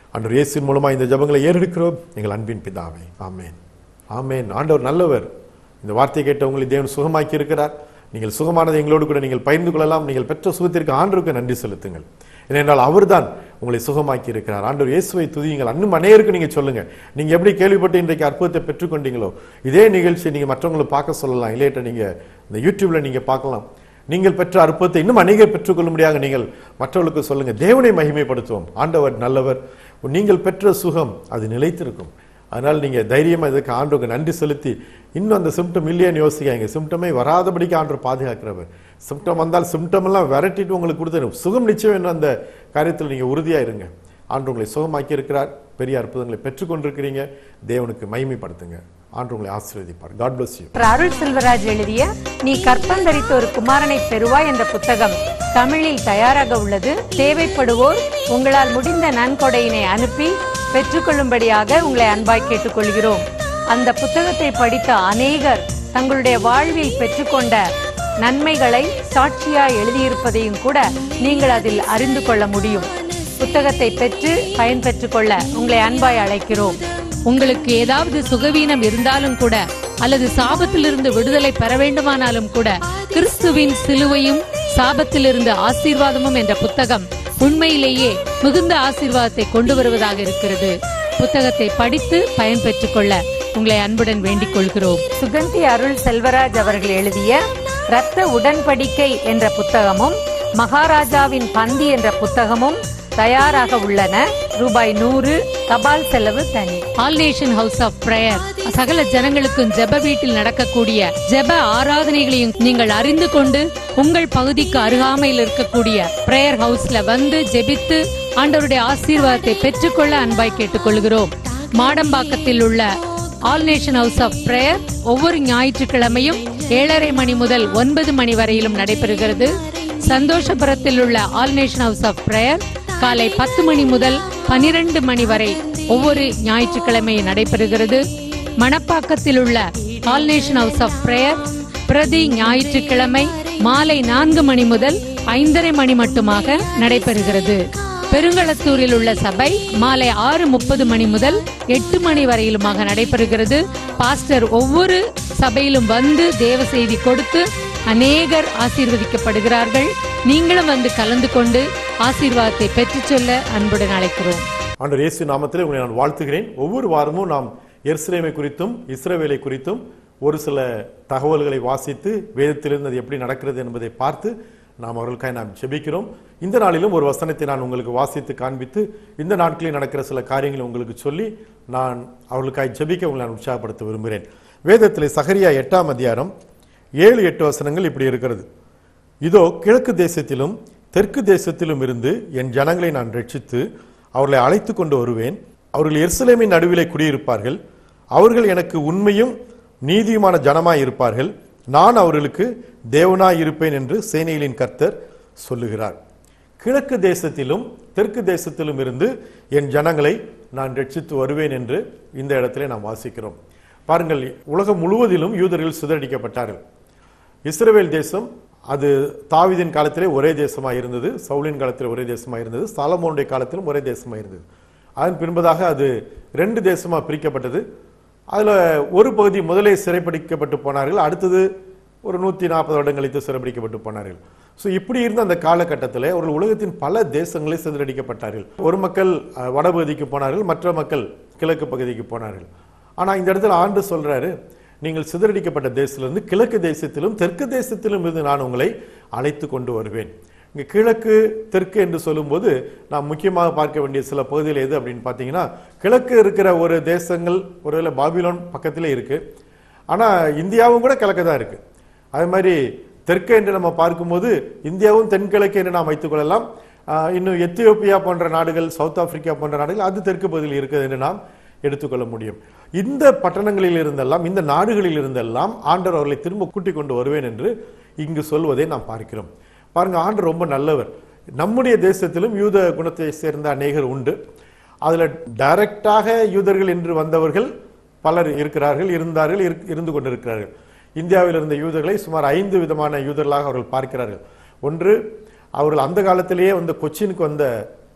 ஆண்டவர் இயேசுவின் மூலமாக இந்த ஜெபங்களை ஏறெடுக்கிறோம் எங்கள் அன்பின் பிதாவே ஆமென் ஆமென் ஆண்டவர் நல்லவர் இந்த வார்த்தை கேட்ட உங்களை தேவன் சுகமாக்கி இருக்கிறார் நீங்கள் சுகமானதை எங்களோடு கூட நீங்கள் பகிர்ந்து கொள்ளலாம் நீங்கள் பெற்ற சுகத்திற்கு ஆண்டவருக்கு நன்றி செலுத்துங்கள் ஏனென்றால் அவர்தான் உங்களை சுகமாக்கி இருக்கிறார் ஆண்டவர் இயேசுவை துதியுங்கள் இன்னும் அநேருக்கு நீங்க சொல்லுங்க நீங்க எப்படி கேள்விப்பட்டு இன்றைக்கு அற்புதத்தை பெற்றுக்கொண்டீங்களோ இதே நிகழ்ச்சியை நீங்க மற்றவங்களை பார்க்க சொல்லலாம் இல்லையிட்ட நீங்க இந்த யூடியூப்ல நீங்க பார்க்கலாம் நீங்கள் பெற்ற அற்புதத்தை இன்னும் அநேகர் பெற்றுக்கொள்ளும்படியாக நீங்கள் மற்றவர்களுக்கு சொல்லுங்க தேவனை மகிமைப்படுத்துவோம் ஆண்டவர் நல்லவர் நீங்கள் பெற்ற சுகம் அது நிலைத்திருக்கும் அதனால் நீங்கள் தைரியமாக இதுக்கு ஆண்டுக்கு நன்றி செலுத்தி இன்னும் அந்த சிம்டம் இல்லையான்னு யோசிக்காங்க சிம்டமே வராதபடிக்கு ஆண்டவர் பாதுகாக்கிறவர் சிம்டம் வந்தால் சிம்டம் எல்லாம் விரட்டிட்டு உங்களுக்கு கொடுத்து சுகம் நிச்சயம் என்ன அந்த காரியத்தில் நீங்கள் உறுதியாக இருங்க ஆண்டு உங்களை சுகமாக்கி இருக்கிறார் பெரிய அற்புதங்களை பெற்றுக்கொண்டிருக்கிறீங்க தேவனுக்கு மகிமைப்படுத்துங்க ஆண்டு உங்களை ஆசீர்வதிப்பார் God bless you doctor Arul Selvaraj எழுதிய நீ கற்பந்தரித்த ஒரு குமாரனை பெறுவாய் என்ற புத்தகம் தமிழில் தயாராக உள்ளது தேவைப்படுவோர் உங்களால் முடிந்த நன்கொடையினை அனுப்பி பெற்றுக்கொள்ளும்படியாக உங்களை அன்பாய் கேட்டுக்கொள்கிறோம் அந்த புத்தகத்தை படித்த அநேகர் தங்களுடைய வாழ்வில் பெற்றுக்கொண்ட நன்மைகளை சாட்சியாய் எழுதியிருப்பதையும் கூட நீங்கள் அதில் அறிந்து கொள்ள முடியும் புத்தகத்தை பெற்று பயன்பெற்றுக் கொள்ள உங்களை அன்பாய் அழைக்கிறோம் உங்களுக்கு ஏதாவது சுகவீனம் இருந்தாலும் கூட அல்லது சாபத்திலிருந்து விடுதலை பெற வேண்டுமானாலும் கூட கிறிஸ்துவின் சிலுவையும் சாபத்திலிருந்து ஆசீர்வாதமும் என்ற புத்தகம் உண்மையிலேயே மிகுந்த ஆசீர்வாதத்தை கொண்டு வருவதாக இருக்கிறது புத்தகத்தை படித்து பயன்பெற்றுக் கொள்ள உங்களை அன்புடன் வேண்டிக் கொள்கிறோம் சுகந்தி அருள் செல்வராஜ் அவர்கள் எழுதிய இரத்த உடன்படிக்கை என்ற புத்தகமும் மகாராஜாவின் பந்தி என்ற புத்தகமும் தயாராக உள்ளன ரூபாய் நூறு தபால் செலவு தனி all nation house of prayer சகல ஜனங்களுக்கும் ஜெப வீட்டில் நடக்கக்கூடிய ஜெப ஆராதனைகளையும் நீங்கள் அறிந்து கொண்டு உங்கள் பகுதிக்கு அருகாமையில் இருக்கக்கூடிய பிரேயர் ஹவுஸ்ல வந்து ஜெபித்து ஆண்டவருடைய ஆசீர்வாதத்தை பெற்றுக்கொள்ள அன்பாய் கேட்டுக்கொள்கிறோம் மாடம்பாக்கத்தில் உள்ள all nation house of prayer ஒவ்வொரு ஞாயிற்றுக்கிழமையும் ஏழரை மணி முதல் ஒன்பது மணி வரையிலும் நடைபெறுகிறது சந்தோஷபுரத்தில் உள்ள all nation house of prayer காலை பத்து மணி முதல் பனிரெண்டு மணி வரை ஒவ்வொரு ஞாயிற்றுக்கிழமையும் நடைபெறுகிறது மணப்பாக்கத்தில் உள்ள all nation house of prayer பிரதி ஞாயிற்றுக்கிழமை மாலை நான்கு மணி முதல் ஐந்தரை மணி மட்டுமாக நடைபெறுகிறது பெருங்களத்தூரில் உள்ள சபை மாலை ஆறு முப்பது மணி முதல் எட்டு மணி வரையிலுமாக நடைபெறுகிறது பாஸ்டர் ஒவ்வொரு சபையிலும் வந்து தேவ செய்தி கொடுத்து அநேகர் ஆசீர்வதிக்கப்படுகிறார்கள் நீங்களும் வந்து கலந்து கொண்டு ஆசீர்வாதத்தை பெற்றுச் சொல்ல அன்புடன் அழைக்கிறோம் ஆண்டவர் இயேசு நாமத்திலே உங்களை நான் வாழ்த்துகிறேன் ஒவ்வொரு வாரமும் நாம் எருசலேமை குறித்தும் இஸ்ரவேலை குறித்தும் ஒரு சில தகவல்களை வாசித்து வேதத்திலிருந்து அது எப்படி நடக்கிறது என்பதை பார்த்து நாம் அவர்களுக்காக நாம் ஜெபிக்கிறோம் இந்த நாளிலும் ஒரு வசனத்தை நான் உங்களுக்கு வாசித்து காண்பித்து இந்த நாட்களில் நடக்கிற சில காரியங்களை உங்களுக்கு சொல்லி நான் அவர்களுக்காக ஜெபிக்க உங்களை நான் உற்சாகப்படுத்த விரும்புகிறேன் வேதத்தில் சகரியா எட்டாம் அதிகாரம் ஏழு எட்டு வசனங்கள் இப்படி இருக்கிறது இதோ கிழக்கு தேசத்திலும் தெற்கு தேசத்திலும் இருந்து என் ஜனங்களை நான் ரட்சித்து அவர்களை அழைத்து கொண்டு வருவேன் அவர்கள் எருசலேமின் நடுவிலே குடியிருப்பார்கள் அவர்கள் எனக்கு உண்மையும் நீதியுமான ஜனமாய் இருப்பார்கள் நான் அவர்களுக்கு தேவனாய் இருப்பேன் என்று சேனைகளின் கர்த்தர் சொல்லுகிறார் கிழக்கு தேசத்திலும் தெற்கு தேசத்திலும் இருந்து என் ஜனங்களை நான் ரட்சித்து வருவேன் என்று இந்த இடத்திலே நாம் வாசிக்கிறோம் பாருங்கள் உலகம் முழுவதிலும் யூதர்கள் சிதறடிக்கப்பட்டார்கள் இஸ்ரவேல் தேசம் அது தாவீதின் காலத்திலே ஒரே தேசமாக இருந்தது சவுலின் காலத்தில் ஒரே தேசமாக இருந்தது சாலமோனுடைய காலத்திலும் ஒரே தேசமாக இருந்தது அதன் பின்பதாக அது ரெண்டு தேசமாக பிரிக்கப்பட்டது அதில் ஒரு பகுதி முதலே சிறைப்பிடிக்கப்பட்டு போனார்கள் அடுத்தது ஒரு நூற்றி நாற்பது வருடம் கழித்து சிறைப்பிடிக்கப்பட்டு போனார்கள் ஸோ இப்படி இருந்த அந்த காலகட்டத்தில் அவர்கள் உலகத்தின் பல தேசங்களில் சிதறடிக்கப்பட்டார்கள் ஒரு மக்கள் அஹ், வடபகுதிக்கு போனார்கள் மற்ற மக்கள் கிழக்கு பகுதிக்கு போனார்கள் ஆனால் இந்த இடத்துல ஆண்டு சொல்றாரு நீங்கள் சிதறடிக்கப்பட்ட தேசத்திலிருந்து கிழக்கு தேசத்திலும் தெற்கு தேசத்திலும் இருந்து நான் உங்களை அழைத்து கொண்டு வருவேன் இங்க கிழக்கு தெற்கு என்று சொல்லும்போது நாம் முக்கியமாக பார்க்க வேண்டிய சில பகுதிகள் எது அப்படின்னு பார்த்தீங்கன்னா கிழக்கு இருக்கிற ஒரு தேசங்கள் ஒருவேளை பாபிலோன் பக்கத்திலே இருக்கு ஆனா இந்தியாவும் கூட கிழக்கு தான் இருக்கு அது மாதிரி தெற்கு என்று நம்ம பார்க்கும்போது இந்தியாவும் தென்கிழக்கு என்று நாம் வைத்துக் கொள்ளலாம் ஆஹ் இன்னும் எத்தியோப்பியா போன்ற நாடுகள் சவுத் ஆப்பிரிக்கா போன்ற நாடுகள் அது தெற்கு பகுதியில் இருக்குது என்று நாம் எடுத்துக்கொள்ள முடியும் இந்த பட்டணங்களில் இருந்தெல்லாம் இந்த நாடுகளில் இருந்தெல்லாம் ஆண்டவர் அவர்களை திரும்ப கூட்டிக் கொண்டு வருவேன் என்று இங்கு சொல்வதை நாம் பார்க்கிறோம் பாருங்க ஆண்டவர் ரொம்ப நல்லவர் நம்முடைய தேசத்திலும் யூத குணத்தை சேர்ந்த அநேகர் உண்டு அதுல டைரக்டாக யூதர்கள் என்று வந்தவர்கள் பலர் இருக்கிறார்கள் இருந்தார்கள் இருக்- இருந்து கொண்டிருக்கிறார்கள் இந்தியாவில் இருந்த யூதர்களை சுமார் ஐந்து விதமான யூதர்களாக அவர்கள் பார்க்கிறார்கள் ஒன்று அவர்கள் அந்த காலத்திலேயே வந்து கொச்சினுக்கு வந்த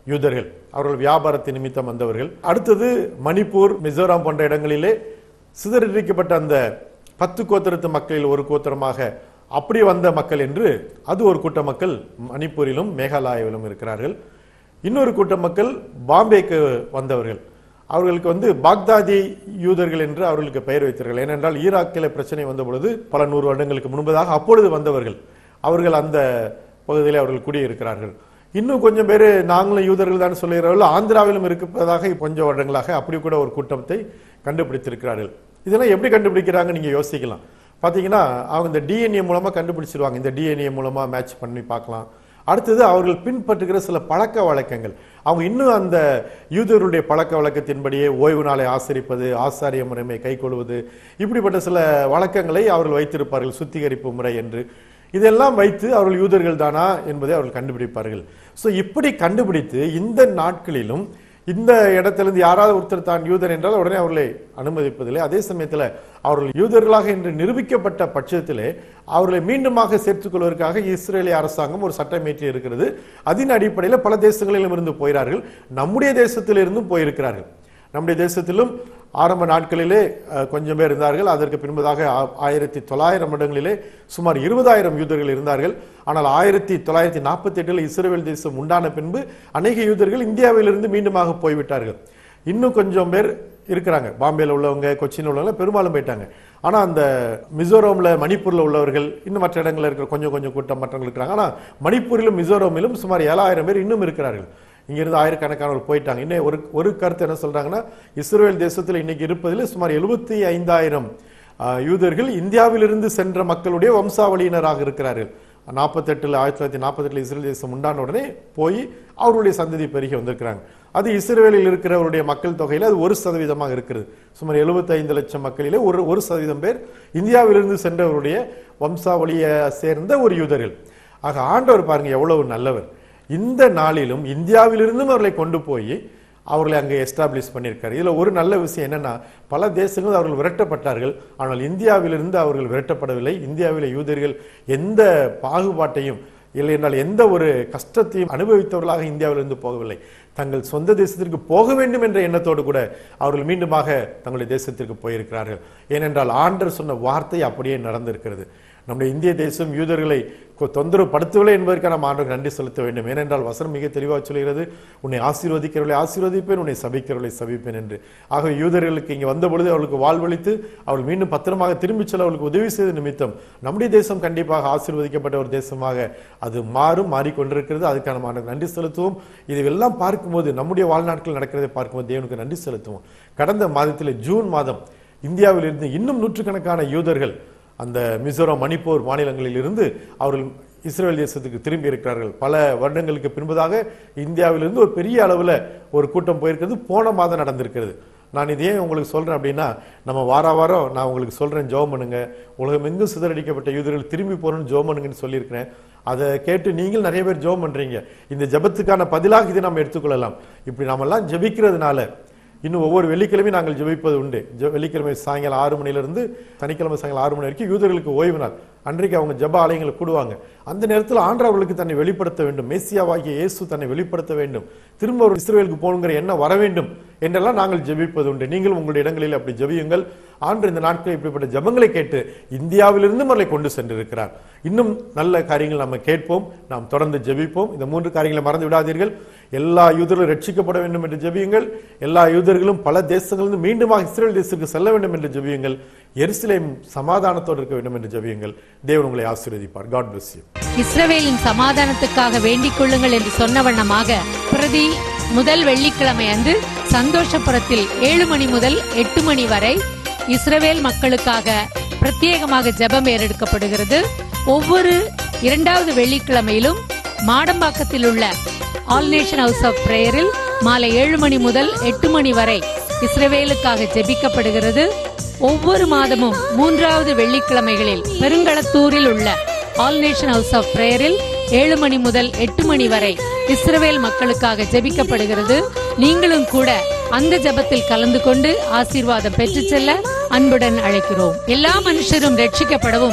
யூதர்கள் அவர்கள் வியாபாரத்தின் நிமித்தம் வந்தவர்கள் அடுத்தது மணிப்பூர் மிசோராம் போன்ற இடங்களிலே சிதறடிக்கப்பட்ட அந்த பத்து கோத்திரத்து மக்களில் ஒரு கோத்திரமாக அப்படி வந்த மக்கள் என்று அது ஒரு கூட்ட மக்கள் மணிப்பூரிலும் மேகாலயாவிலும் இருக்கிறார்கள் இன்னொரு கூட்ட மக்கள் பாம்பேக்கு வந்தவர்கள் அவர்களுக்கு வந்து பாக்தாதி யூதர்கள் என்று அவர்களுக்கு பெயர் வைத்தார்கள் ஏனென்றால் ஈராக்கில் பிரச்சனை வந்த பொழுது பல நூறு வருடங்களுக்கு முன்பதாக அப்பொழுது வந்தவர்கள் அவர்கள் அந்த பகுதியில் அவர்கள் குடியிருக்கிறார்கள் இன்னும் கொஞ்சம் பேர் நாங்களும் யூதர்கள் தான் சொல்லுகிறார்கள் ஆந்திராவிலும் இருப்பதாக கொஞ்சம் வருடங்களாக அப்படி கூட ஒரு கூட்டத்தை கண்டுபிடித்திருக்கிறார்கள் இதெல்லாம் எப்படி கண்டுபிடிக்கிறாங்க நீங்க யோசிக்கலாம் பார்த்தீங்கன்னா அவங்க இந்த டிஎன்ஏ மூலமா கண்டுபிடிச்சிருவாங்க இந்த டிஎன்ஏ மூலமா மேட்ச் பண்ணி பார்க்கலாம் அடுத்தது அவர்கள் பின்பற்றுகிற சில பழக்க வழக்கங்கள் அவங்க இன்னும் அந்த யூதருடைய பழக்க வழக்கத்தின்படியே ஓய்வு நாளை ஆசரிப்பது ஆசாரிய முறைமை கைக்கொள்வது இப்படிப்பட்ட சில வழக்கங்களை அவர்கள் வைத்திருப்பார்கள் சுத்திகரிப்பு முறை என்று இதெல்லாம் வைத்து அவர்கள் யூதர்கள் தானா என்பதை அவர்கள் கண்டுபிடிப்பார்கள் ஸோ இப்படி கண்டுபிடித்து இந்த நாட்களிலும் இந்த இடத்திலிருந்து யாராவது ஒருத்தர் தான் யூதர் என்றால் உடனே அவர்களை அனுமதிப்பதில்லை அதே சமயத்தில் அவர்கள் யூதர்களாக என்று நிரூபிக்கப்பட்ட பட்சத்திலே அவர்களை மீண்டுமாக சேர்த்துக் கொள்வதற்காக இஸ்ரேலிய அரசாங்கம் ஒரு சட்டம் இயற்றி இருக்கிறது அதன் அடிப்படையில் பல தேசங்களிலும் இருந்து போகிறார்கள் நம்முடைய தேசத்திலிருந்தும் போயிருக்கிறார்கள் நம்முடைய தேசத்திலும் ஆரம்ப நாட்களிலே அஹ், கொஞ்சம் பேர் இருந்தார்கள் அதற்கு பின்பதாக ஆ- ஆயிரத்தி தொள்ளாயிரம் வருடங்களிலே சுமார் இருபதாயிரம் யூதர்கள் இருந்தார்கள் ஆனால் ஆயிரத்தி தொள்ளாயிரத்தி நாற்பத்தி எட்டில் இஸ்ரேல் தேசம் உண்டான பின்பு அநேக யூதர்கள் இந்தியாவிலிருந்து மீண்டுமாக போய்விட்டார்கள் இன்னும் கொஞ்சம் பேர் இருக்கிறாங்க பாம்பேல உள்ளவங்க கொச்சின் உள்ளவங்க பெரும்பாலும் போயிட்டாங்க ஆனா அந்த மிசோரம்ல மணிப்பூர்ல உள்ளவர்கள் இன்னும் மற்ற இடங்கள்ல இருக்கிற கொஞ்சம் கொஞ்சம் கூட்டம் மற்றவங்க இருக்கிறாங்க ஆனா மணிப்பூரிலும் மிசோரமிலும் சுமார் ஏழாயிரம் பேர் இன்னும் இருக்கிறார்கள் இங்கிருந்து ஆயிரக்கணக்கானவர்கள் போயிட்டாங்க இன்னும் ஒரு ஒரு கருத்து என்ன சொல்றாங்கன்னா இஸ்ரேல் தேசத்தில் இன்னைக்கு இருப்பதில் சுமார் எழுபத்தி ஐந்தாயிரம் யூதர்கள் இந்தியாவிலிருந்து சென்ற மக்களுடைய வம்சாவளியினராக இருக்கிறார்கள் நாற்பத்தெட்டில் ஆயிரத்தி தொள்ளாயிரத்தி நாற்பத்தெட்டில் இஸ்ரேல் தேசம் உண்டான உடனே போய் அவருடைய சந்ததி பெருகி வந்திருக்கிறாங்க அது இஸ்ரேலில் இருக்கிறவருடைய மக்கள் தொகையில் அது ஒரு சதவீதமாக இருக்கிறது சுமார் 75 லட்சம் மக்களிலே ஒரு ஒரு சதவீதம் பேர் இந்தியாவிலிருந்து சென்றவருடைய வம்சாவளியை சேர்ந்த ஒரு யூதர்கள் ஆக ஆண்டவர் பாருங்க எவ்வளவு நல்லவர் இந்த நாளிலும் இந்தியாவிலிருந்தும் அவர்களை கொண்டு போய் அவர்களை அங்கே எஸ்டாப்ளிஷ் பண்ணியிருக்காரு இதுல ஒரு நல்ல விஷயம் என்னன்னா பல தேசங்கள் அவர்கள் விரட்டப்பட்டார்கள் ஆனால் இந்தியாவிலிருந்து அவர்கள் விரட்டப்படவில்லை இந்தியாவிலே யூதர்கள் எந்த பாகுபாட்டையும் இல்லை என்றால் எந்த ஒரு கஷ்டத்தையும் அனுபவித்தவர்களாக இந்தியாவிலிருந்து போகவில்லை தங்கள் சொந்த தேசத்திற்கு போக வேண்டும் என்ற எண்ணத்தோடு கூட அவர்கள் மீண்டுமாக தங்களுடைய தேசத்திற்கு போயிருக்கிறார்கள் ஏனென்றால் ஆண்டர் சொன்ன வார்த்தை அப்படியே நடந்திருக்கிறது நம்முடைய இந்திய தேசம் யூதர்களை கொ- தொந்தரவு படுத்தவில்லை என்பதற்கு நாம் ஆண்டவருக்கு நன்றி செலுத்த வேண்டும் ஏனென்றால் வசனம் மிக தெளிவாக சொல்கிறது உன்னை ஆசீர்வதிக்கிறவர்களை ஆசீர்வதிப்பேன் உன்னை சபிக்கிறவர்களை சபிப்பேன் என்று ஆகவே யூதர்களுக்கு இங்கே வந்த பொழுது அவர்களுக்கு வாழ்வழித்து அவர்கள் மீண்டும் பத்திரமாக திரும்பிச் செல்ல அவர்களுக்கு உதவி செய்த நிமித்தம் நம்முடைய தேசம் கண்டிப்பாக ஆசீர்வதிக்கப்பட்ட ஒரு தேசமாக அது மாறும் மாறிக்கொண்டிருக்கிறது அதுக்கான நம்ம ஆண்டவருக்கு நன்றி செலுத்துவோம் இதுவெல்லாம் பார்க்கும்போது நம்முடைய வாழ்நாட்கள் நடக்கிறதை பார்க்கும்போது தேவனுக்கு நன்றி செலுத்துவோம் கடந்த மாதத்தில் ஜூன் மாதம் இந்தியாவிலிருந்து இன்னும் நூற்றுக்கணக்கான யூதர்கள் அந்த மிசோரம் மணிப்பூர் மாநிலங்களில் இருந்து அவர்கள் இஸ்ரேல் தேசத்துக்கு திரும்பி இருக்கிறார்கள் பல வருடங்களுக்கு பின்பதாக இந்தியாவிலிருந்து ஒரு பெரிய அளவில் ஒரு கூட்டம் போயிருக்கிறது போன மாதம் நடந்திருக்கிறது நான் இது ஏன் உங்களுக்கு சொல்றேன் அப்படின்னா நம்ம வார வாரம் நான் உங்களுக்கு சொல்றேன் ஜெபம் பண்ணுங்க உலகம் எங்கும் சிதறடிக்கப்பட்ட யூதர்கள் திரும்பி போகணும்னு ஜெபம் பண்ணுங்கன்னு சொல்லியிருக்கிறேன் அதை கேட்டு நீங்கள் நிறைய பேர் ஜெபம் பண்றீங்க இந்த ஜெபத்துக்கான பதிலாக இதை நாம் எடுத்துக்கொள்ளலாம் இப்படி நாமெல்லாம் ஜெபிக்கிறதுனால இன்னும் ஒவ்வொரு வெள்ளிக்கிழமையும் நாங்கள் ஜெபிப்பது உண்டு ஜெ- வெள்ளிக்கிழமை சாயங்காலம் ஆறு மணிலிருந்து சனிக்கிழமை சாயங்காலம் ஆறு மணி வரைக்கும் யூதர்களுக்கு ஓய்வு நாள் அன்றைக்கு அவங்க ஜெப ஆலயங்களை கூடுவாங்க அந்த நேரத்தில் ஆண்டவர் அவர்களுக்கு தன்னை வெளிப்படுத்த வேண்டும் மேசியாவாகிய இயேசு தன்னை வெளிப்படுத்த வேண்டும் திரும்ப ஒரு இஸ்ரேலுக்கு போகணுங்கிற எண்ணம் வர வேண்டும் என்றெல்லாம் நாங்கள் ஜெபிப்பது உண்டு நீங்களும் உங்களுடைய இடங்களில் அப்படி ஜெபியுங்கள் ஆண்டு இந்த நாட்களில் இப்படிப்பட்ட ஜெபங்களை கேட்டு இந்தியாவிலிருந்தும் அவர்களை கொண்டு சென்றிருக்கிறார் இன்னும் நல்ல காரியங்கள் நம்ம கேட்போம் நாம் தொடர்ந்து ஜெபிப்போம் இந்த மூன்று காரியங்களை மறந்து விடாதீர்கள் எல்லா யூதர்களும் ரட்சிக்கப்பட வேண்டும் என்று ஜெபியுங்கள் எல்லா யூதர்களும் பல தேசங்களிலிருந்து மீண்டுமாக இஸ்ரேல் தேசத்துக்கு செல்ல வேண்டும் என்று ஜெபியுங்கள் எருசலேம் சமாதானத்தோடு இருக்க வேண்டும் என்று ஜெபியுங்கள் தேவன் உங்களை ஆசீர்வதிப்பார் காட் bless you இஸ்ரவேலின் சமாதானத்துக்காக வேண்டிக் கொள்ளுங்கள் என்று சொன்ன வண்ணமாக பிரதி முதல் வெள்ளிக்கிழமை அன்று சந்தோஷபுரத்தில் ஏழு மணி முதல் எட்டு மணி வரை இஸ்ரவேல் மக்களுக்காக பிரத்யேகமாக ஜெபம் ஏறெடுக்கப்படுகிறது ஒவ்வொரு இரண்டாவது வெள்ளிக்கிழமையிலும் மாடம்பாக்கத்தில் உள்ள ஆல் நேஷன் ஹவுஸ் ஆஃப் பிரேயரில் மாலை ஏழு மணி முதல் எட்டு மணி வரை இஸ்ரவேலுக்காக ஜெபிக்கப்படுகிறது ஒவ்வொரு மாதமும் மூன்றாவது வெள்ளிக்கிழமைகளில் பெருங்களத்தூரில் உள்ள ஆல் நேஷன் ஹவுஸ் ஆஃப் பிரேயரில் ஏழு மணி முதல் எட்டு மணி வரை இஸ்ரவேல் மக்களுக்காக ஜெபிக்கப்படுகிறது நீங்களும் கூட அந்த ஜெபத்தில் கலந்து கொண்டு ஆசீர்வாதம் பெற்றுச் செல்ல அன்புடன் அழைக்கிறோம் எல்லா மனுஷரும் ரட்சிக்கப்படவும்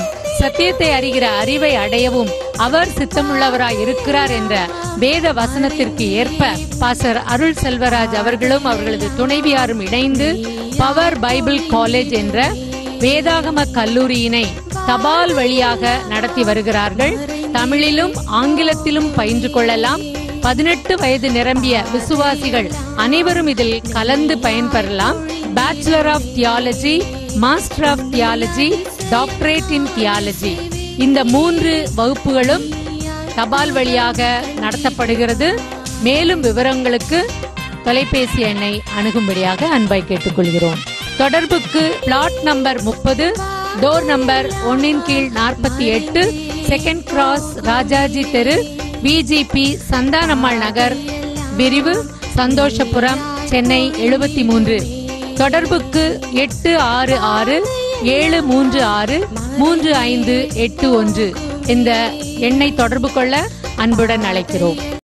சத்தியத்தை அறிகிற அறிவை அடையவும் அவர் சித்தமுள்ளவராய் இருக்கிறார் என்ற வேத வசனத்திற்கு ஏற்ப பாசர் அருள் செல்வராஜ் அவர்களும் அவர்களது துணைவியாரும் இணைந்து பவர் பைபிள் காலேஜ் என்ற வேதாகம கல்லூரியினை தபால் வழியாக நடத்தி வருகிறார்கள் தமிழிலும் ஆங்கிலத்திலும் பயின்று கொள்ளலாம் பதினெட்டு வயது நிரம்பிய விசுவாசிகள் அனைவரும் இதில் கலந்து பயன்பெறலாம் bachelor of theology master of theology doctorate in theology இந்த மூன்று வகுப்புகளும் தபால் வழியாக நடத்தப்படுகிறது மேலும் விவரங்களுக்கு தொலைபேசி எண்ணை அணுகும்படியாக அன்பாய் கேட்டுக்கொள்கிறோம் தொடர்புக்கு பிளாட் நம்பர் முப்பது டோர் நம்பர் ஒன்னின் கீழ் நாற்பத்தி எட்டு செகண்ட் கிராஸ் ராஜாஜி தெரு பிஜிபி சந்தானம்மாள் நகர் விரிவு சந்தோஷபுரம் சென்னை எழுபத்தி மூன்று தொடர்புக்கு எட்டு ஆறு ஆறு ஏழு மூன்று ஆறு மூன்று ஐந்து எட்டு ஒன்று இந்த எண்ணை தொடர்பு கொள்ள அன்புடன் அழைக்கிறோம்